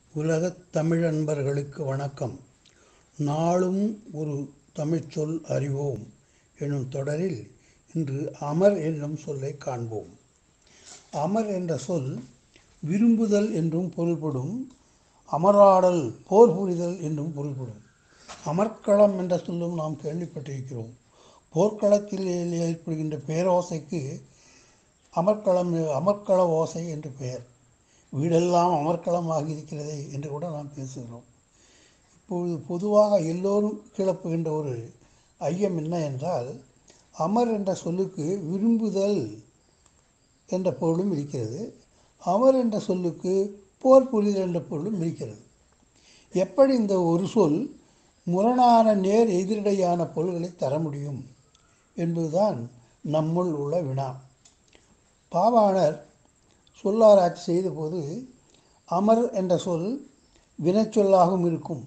உலகத் தமிழன்பர்களுக்கு வணக்கம் நாளும் ஒரு தமிழ்ச்சொல் அறிவோம் எனும் தொடரில் இன்று அமர் என்னும் சொல்லை காண்போம் அமர் என்ற சொல் விரும்புதல் என்றும் பொருள்படும் அமராடல் போர் புரிதல் என்றும் பொருள்படும் அமர்க்களம் என்ற சொல்லும் நாம் கேள்விப்பட்டிருக்கிறோம் போர்க்களத்தில் ஏற்படுகின்ற பேரோசைக்கு அமர்க்களம் அமர்க்கள ஓசை என்று பெயர் வீடெல்லாம் அமர்க்களமாக இருக்கிறதே என்று கூட நாம் பேசுகிறோம் இப்பொழுது பொதுவாக எல்லோரும் கிளப்புகின்ற ஒரு ஐயம் என்ன என்றால் அமர் என்ற சொல்லுக்கு விரும்புதல் என்ற பொருளும் இருக்கிறது அமர் என்ற சொல்லுக்கு போர் புரிதல் என்ற பொருளும் இருக்கிறது எப்படி இந்த ஒரு சொல் முரணான நேர் எதிரடையான பொருள்களை தர முடியும் என்பதுதான் நம்முள் உள்ள வினா பாவாணர் சொல்லாராய்ச்சி செய்தபோது அமர் என்ற சொல் வினைச்சொல்லாகவும் இருக்கும்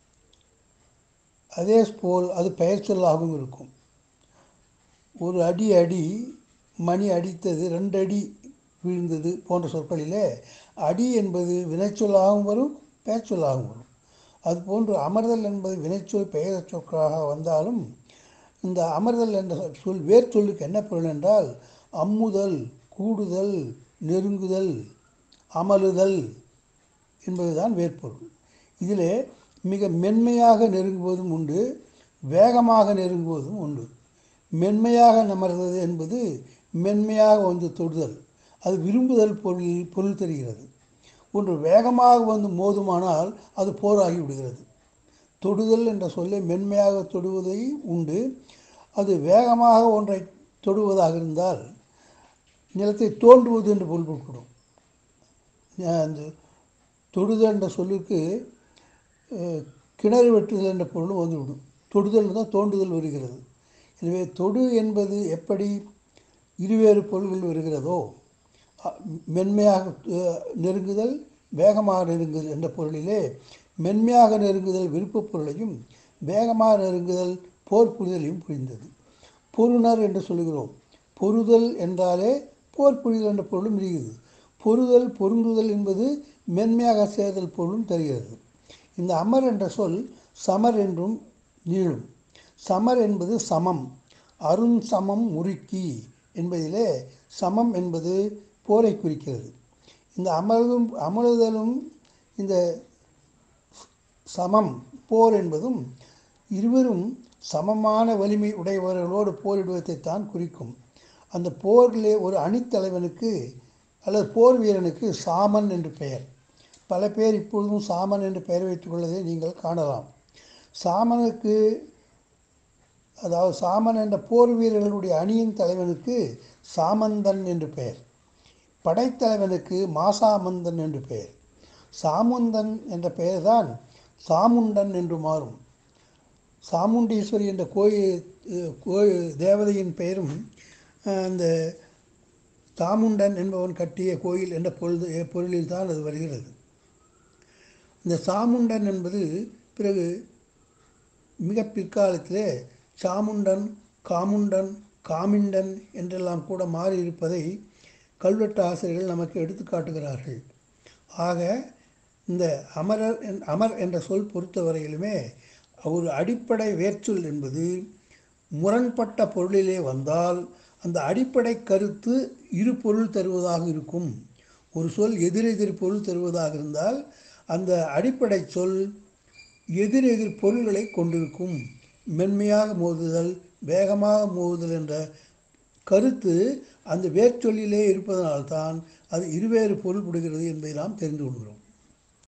அதே போல் அது பெயர் சொல்லாகவும் இருக்கும் ஒரு அடி அடி மணி அடித்தது ரெண்டு அடி விழுந்தது போன்ற சொற்களிலே அடி என்பது வினைச்சொல்லாகவும் வரும் பெயர் சொல்லாகவும் வரும் அதுபோன்று அமர்தல் என்பது வினைச்சொல் பெயர் சொற்களாக வந்தாலும் இந்த அமர்தல் என்ற சொல் வேர் சொல்லுக்கு என்ன பொருள் என்றால் அம்முதல் கூடுதல் நெருங்குதல் அமலுதல் என்பதுதான் வேர்ப்பொருள் இதில் மிக மென்மையாக நெருங்குவதும் உண்டு வேகமாக நெருங்குவதும் உண்டு மென்மையாக நமர்ந்தது என்பது மென்மையாக வந்து தொடுதல் அது விரும்புதல் பொருள் பொருள் தெரிகிறது ஒன்று வேகமாக வந்து மோதுமானால் அது போராகி விடுகிறது தொடுதல் என்ற சொல்லை மென்மையாக தொடுவதை உண்டு அது வேகமாக ஒன்றை தொடுவதாக இருந்தால் நிலத்தை தோன்றுவது என்று பொருள்படும் அந்த தொடுதல் என்ற சொல்லுக்கு கிணறு வெட்டுதல் என்ற பொருளும் வந்துவிடும் தொடுதல் தான் தோண்டுதல் வருகிறது எனவே தொடு என்பது எப்படி இருவேறு பொருள்கள் வருகிறதோ மென்மையாக நெருங்குதல் வேகமாக நெருங்குதல் என்ற பொருளிலே மென்மையாக நெருங்குதல் விருப்பப் பொருளையும் வேகமாக நெருங்குதல் போர் புரிதலையும் புரிந்தது பொருணர் என்று சொல்கிறோம் பொருதல் என்றாலே போர் புரிதல் என்ற பொருளும் இருக்கிறது பொருதல் பொருந்துதல் என்பது மென்மையாக சேர்தல் பொருளும் தருகிறது இந்த அமர் என்ற சொல் சமர் என்றும் நீளும் சமர் என்பது சமம் அருண் சமம் முறுக்கி என்பதிலே சமம் என்பது போரை குறிக்கிறது இந்த அமர்வும் அமருதலும் இந்த சமம் போர் என்பதும் இருவரும் சமமான வலிமை உடையவர்களோடு போரிடுவதை தான் குறிக்கும் அந்த போரிலே ஒரு அணித்தலைவனுக்கு அல்லது போர் வீரனுக்கு சாமன் என்று பெயர் பல பேர் இப்பொழுதும் சாமன் என்று பெயர் வைத்துக் கொள்வதை நீங்கள் காணலாம் சாமனுக்கு அதாவது சாமன் என்ற போர் வீரர்களுடைய அணியின் தலைவனுக்கு சாமந்தன் என்று பெயர் படைத்தலைவனுக்கு மாசாமந்தன் என்று பெயர் சாமுந்தன் என்ற பெயர்தான் சாமுண்டன் என்று மாறும் சாமுண்டீஸ்வரி என்ற கோயில் கோயில் தேவதையின் பெயரும் அந்த சாமுண்டன் என்பவன் கட்டிய கோயில் என்ற பொழுது பொருளில் தான் அது வருகிறது இந்த சாமுண்டன் என்பது பிறகு மிக பிற்காலத்திலே சாமுண்டன் காமுண்டன் காமிண்டன் என்றெல்லாம் கூட மாறி இருப்பதை கல்வெட்டு ஆசிரியர்கள் நமக்கு எடுத்து காட்டுகிறார்கள் ஆக இந்த அமரர் அமர் என்ற சொல் பொறுத்தவரையிலுமே ஒரு அடிப்படை வேர்ச்சொல் என்பது முரண்பட்ட பொருளிலே வந்தால் அந்த அடிப்படை கருத்து இரு பொருள் தருவதாக இருக்கும் ஒரு சொல் எதிரெதிர் பொருள் தருவதாக இருந்தால் அந்த அடிப்படை சொல் எதிரெதிர் பொருள்களை கொண்டிருக்கும் மென்மையாக மோதுதல் வேகமாக மோதுதல் என்ற கருத்து அந்த வேர்ச்சொல்லிலே இருப்பதனால்தான் அது இருவேறு பொருள்படுகிறது என்பதை நாம் தெரிந்து கொள்கிறோம்